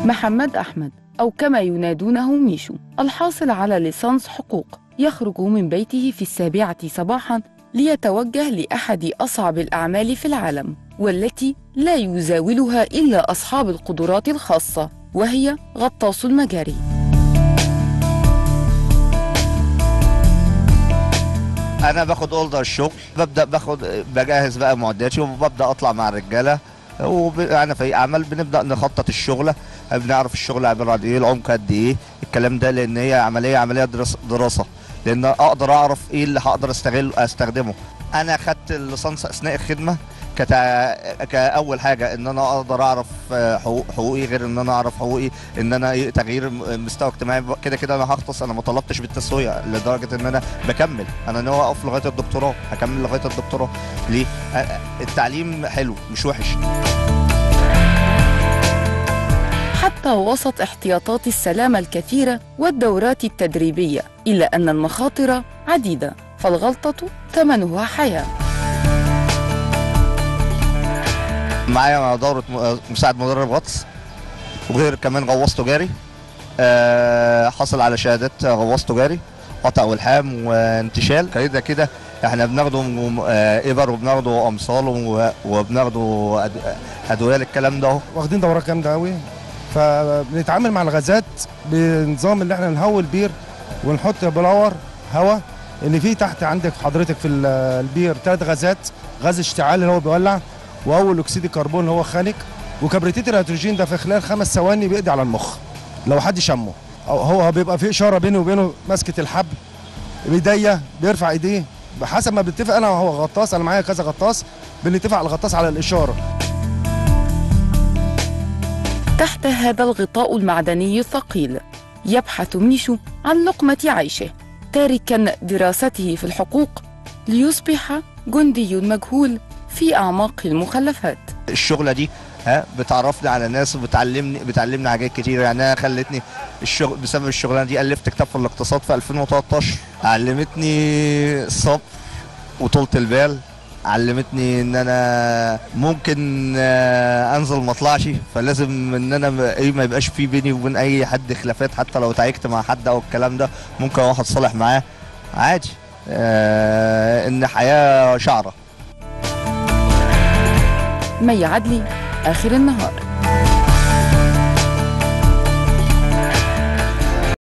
محمد أحمد أو كما ينادونه ميشو الحاصل على ليسانس حقوق يخرج من بيته في السابعة صباحا ليتوجه لأحد أصعب الأعمال في العالم والتي لا يزاولها إلا أصحاب القدرات الخاصة وهي غطاس المجاري انا باخد اوردر الشغل ببدا باخد بجهز بقى معداتي وببدا اطلع مع الرجاله وانا في اعمال بنبدا نخطط الشغله بنعرف الشغل عباره عن ايه العمق قد ايه الكلام ده لان هي عمليه عمليه درس دراسه لان اقدر اعرف ايه اللي هقدر استغل استخدمه انا خدت الليسانس اثناء الخدمه كتع... كاول حاجه ان انا اقدر اعرف حقوق حقوقي غير ان انا اعرف حقوقي ان انا ايه تغيير مستوى اجتماعي كده كده انا هغطس انا ما طلبتش بالتسويه لدرجه ان انا بكمل انا ناوي اقف لغايه الدكتوراه هكمل لغايه الدكتوراه ليه التعليم حلو مش وحش حتى وسط احتياطات السلامة الكثيرة والدورات التدريبية إلا أن المخاطر عديدة فالغلطة ثمنها حياة معايا دورة مساعد مدرب غطس وغير كمان غواص تجاري أه حصل على شهادات غواص تجاري قطع والحام وانتشال كده كده احنا بناخده ابر وبناخده امصال وبناخده ادويه للكلام ده واخدين دورات جامده قوي فبنتعامل مع الغازات بنظام اللي احنا نهوي البير ونحط بلور هواء ان في تحت عندك حضرتك في البير ثلاث غازات غاز اشتعال اللي هو بيولع واول اكسيد الكربون اللي هو خانق وكبريتيت الهيدروجين ده في خلال خمس ثواني بيقضي على المخ لو حد شمه هو بيبقى في اشاره بيني وبينه ماسكه الحبل بايديا بيرفع ايديه بحسب ما بنتفق انا وهو غطاس انا معايا كذا غطاس بنتفق على الغطاس على الاشاره تحت هذا الغطاء المعدني الثقيل يبحث ميشو عن لقمة عيشه تاركا دراسته في الحقوق ليصبح جندي مجهول في أعماق المخلفات الشغلة دي ها بتعرفني على ناس وبتعلمني بتعلمني حاجات كتير يعني انا خلتني الشغل بسبب الشغلانه دي الفت كتاب في الاقتصاد في 2013 علمتني الصبر وطولة البال علمتني ان انا ممكن انزل ما اطلعش فلازم ان انا ايه ما يبقاش في بيني وبين اي حد خلافات حتى لو تعيكت مع حد او الكلام ده ممكن اروح اتصالح معاه عادي آه ان حياه شعره مي عدلي اخر النهار